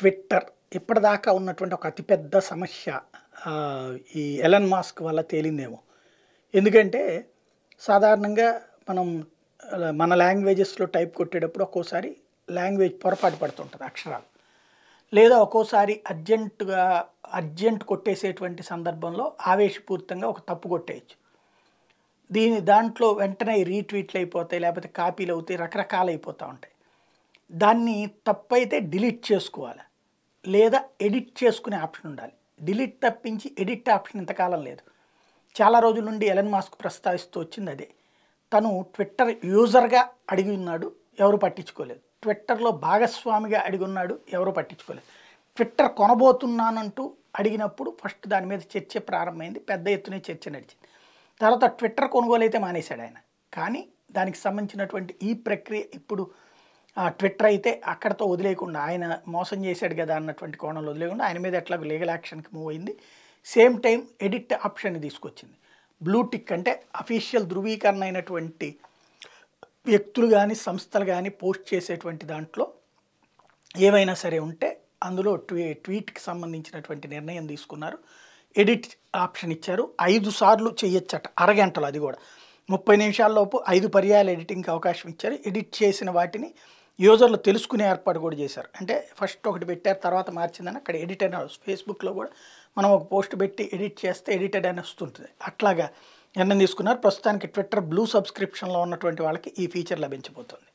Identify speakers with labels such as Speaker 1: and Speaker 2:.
Speaker 1: Twitter ఇప్పటిదాకా ఉన్నటువంటి ఒక అతిపెద్ద సమస్య ఆ, ఈ ఎలన్ మాస్క్ వల్ల తేలిందేమో ఎందుకంటే సాధారణంగా మనం అలా మన లాంగ్వేజెస్లో టైప్ కొట్టేటప్పుడు ఒక్కోసారి లాంగ్వేజ్ పొరపాటు పడుతుంటుంది అక్షరాలు లేదా ఒక్కోసారి అర్జెంటుగా అర్జెంట్ కొట్టేసేటువంటి సందర్భంలో ఆవేశపూరితంగా ఒక తప్పు కొట్టేయచ్చు దీని దాంట్లో వెంటనే రీట్వీట్లు అయిపోతాయి లేకపోతే కాపీలు అవుతాయి రకరకాలు అయిపోతూ ఉంటాయి దాన్ని తప్పైతే డిలీట్ చేసుకోవాలి లేదా ఎడిట్ చేసుకునే ఆప్షన్ ఉండాలి డిలీట్ తప్పించి ఎడిట్ ఆప్షన్ ఇంతకాలం లేదు చాలా రోజుల నుండి ఎలన్ మాస్క్ ప్రస్తావిస్తూ వచ్చింది అదే తను ట్విట్టర్ యూజర్గా అడిగి ఉన్నాడు ఎవరు పట్టించుకోలేదు ట్విట్టర్లో భాగస్వామిగా అడిగి ఉన్నాడు ఎవరు పట్టించుకోలేదు ట్విట్టర్ కొనబోతున్నానంటూ అడిగినప్పుడు ఫస్ట్ దాని మీద చర్చ ప్రారంభమైంది పెద్ద ఎత్తున చర్చ నడిచింది తర్వాత ట్విట్టర్ కొనుగోలు అయితే మానేశాడు ఆయన కానీ దానికి సంబంధించినటువంటి ఈ ప్రక్రియ ఇప్పుడు ఆ, ట్విట్టర్ అయితే అక్కడతో వదిలేయకుండా ఆయన మోసం చేశాడు కదా అన్నటువంటి కోణంలో వదిలేయకుండా ఆయన మీద ఎట్లా లీగల్ యాక్షన్కి మూవ్ అయింది సేమ్ టైం ఎడిట్ ఆప్షన్ తీసుకొచ్చింది బ్లూ టిక్ అంటే అఫీషియల్ ధృవీకరణ అయినటువంటి వ్యక్తులు కానీ సంస్థలు కానీ పోస్ట్ చేసేటువంటి దాంట్లో ఏవైనా సరే ఉంటే అందులో ట్వీ ట్వీట్కి సంబంధించినటువంటి నిర్ణయం తీసుకున్నారు ఎడిట్ ఆప్షన్ ఇచ్చారు ఐదు సార్లు చేయొచ్చట అరగంటలో అది కూడా ముప్పై నిమిషాల్లోపు ఐదు పర్యాయాలు ఎడిటింగ్కి అవకాశం ఇచ్చారు ఎడిట్ చేసిన వాటిని యూజర్లు తెలుసుకునే ఏర్పాటు కూడా చేశారు అంటే ఫస్ట్ ఒకటి పెట్టారు తర్వాత మార్చిందని అక్కడ ఎడిట్ అని వస్తుంది ఫేస్బుక్లో కూడా మనం ఒక పోస్ట్ పెట్టి ఎడిట్ చేస్తే ఎడిటెడ్ అని వస్తుంటుంది అట్లాగా నిర్ణయం తీసుకున్నారు ప్రస్తుతానికి ట్విట్టర్ బ్లూ సబ్స్క్రిప్షన్లో ఉన్నటువంటి వాళ్ళకి ఈ ఫీచర్ లభించబోతుంది